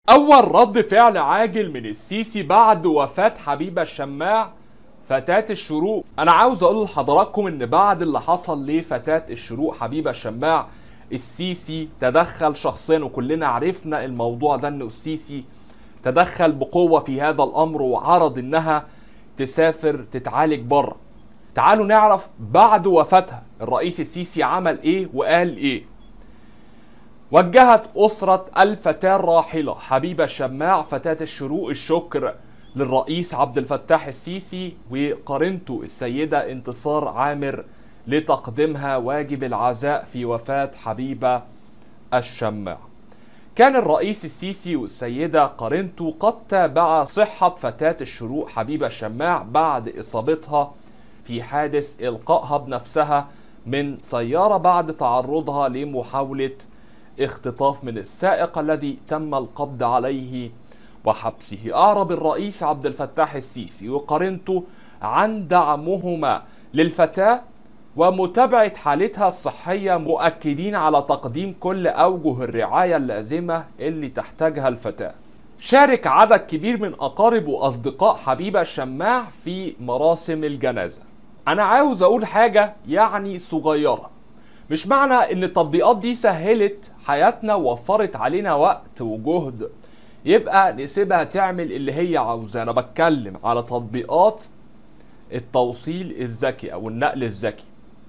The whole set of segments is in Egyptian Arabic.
أول رد فعل عاجل من السيسي بعد وفاة حبيبة الشماع فتاة الشروق أنا عاوز أقول لحضراتكم إن بعد اللي حصل لفتاة الشروق حبيبة الشماع السيسي تدخل شخصيا وكلنا عرفنا الموضوع ده إنه السيسي تدخل بقوة في هذا الأمر وعرض إنها تسافر تتعالج بره تعالوا نعرف بعد وفاتها الرئيس السيسي عمل إيه وقال إيه وجهت أسرة الفتاة الراحلة حبيبة الشماع فتاة الشروق الشكر للرئيس عبد الفتاح السيسي وقرنته السيدة انتصار عامر لتقديمها واجب العزاء في وفاة حبيبة الشماع كان الرئيس السيسي والسيدة قرنته قد تابع صحة فتاة الشروق حبيبة الشماع بعد إصابتها في حادث إلقائها بنفسها من سيارة بعد تعرضها لمحاولة اختطاف من السائق الذي تم القبض عليه وحبسه أعرب الرئيس عبد الفتاح السيسي وقرنته عن دعمهما للفتاة ومتابعة حالتها الصحية مؤكدين على تقديم كل أوجه الرعاية اللازمة اللي تحتاجها الفتاة شارك عدد كبير من أقارب وأصدقاء حبيبة الشماع في مراسم الجنازة أنا عاوز أقول حاجة يعني صغيرة مش معنى ان التطبيقات دي سهلت حياتنا ووفرت علينا وقت وجهد يبقى نسيبها تعمل اللي هي عاوزاه انا بتكلم على تطبيقات التوصيل الذكي او النقل الذكي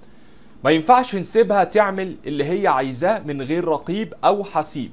ما ينفعش نسيبها تعمل اللي هي عايزاه من غير رقيب او حسيب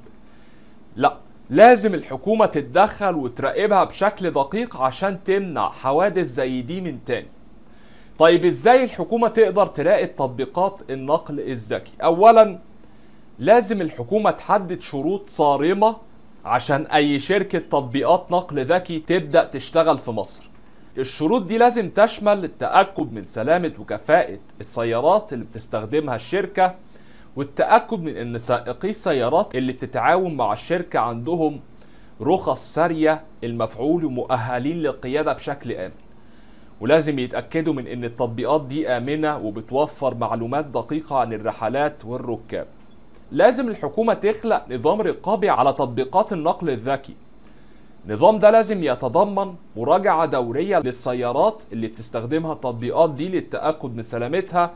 لا لازم الحكومة تتدخل وتراقبها بشكل دقيق عشان تمنع حوادث زي دي من تاني طيب ازاي الحكومة تقدر تراقب تطبيقات النقل الذكي اولا لازم الحكومة تحدد شروط صارمة عشان اي شركة تطبيقات نقل ذكي تبدأ تشتغل في مصر الشروط دي لازم تشمل التأكد من سلامة وكفاءة السيارات اللي بتستخدمها الشركة والتأكد من ان سائقي السيارات اللي بتتعاون مع الشركة عندهم رخص سارية المفعول ومؤهلين للقيادة بشكل آمن ولازم يتأكدوا من ان التطبيقات دي آمنة وبتوفر معلومات دقيقة عن الرحلات والركاب لازم الحكومة تخلق نظام رقابي على تطبيقات النقل الذكي النظام ده لازم يتضمن مراجعة دورية للسيارات اللي بتستخدمها التطبيقات دي للتأكد من سلامتها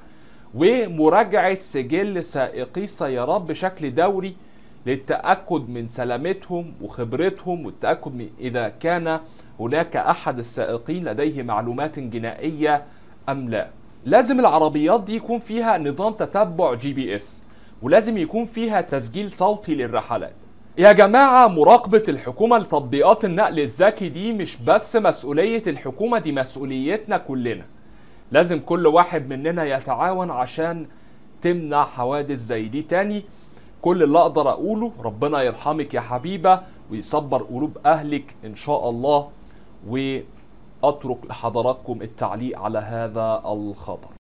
ومراجعة سجل سائقي السيارات بشكل دوري للتأكد من سلامتهم وخبرتهم والتأكد من إذا كان هناك أحد السائقين لديه معلومات جنائية أم لا لازم العربيات دي يكون فيها نظام تتبع جي بي اس ولازم يكون فيها تسجيل صوتي للرحلات يا جماعة مراقبة الحكومة لتطبيقات النقل الذكي دي مش بس مسؤولية الحكومة دي مسؤوليتنا كلنا لازم كل واحد مننا يتعاون عشان تمنع حوادث زي دي تاني كل اللي اقدر اقوله ربنا يرحمك يا حبيبه ويصبر قلوب اهلك ان شاء الله واترك لحضراتكم التعليق على هذا الخبر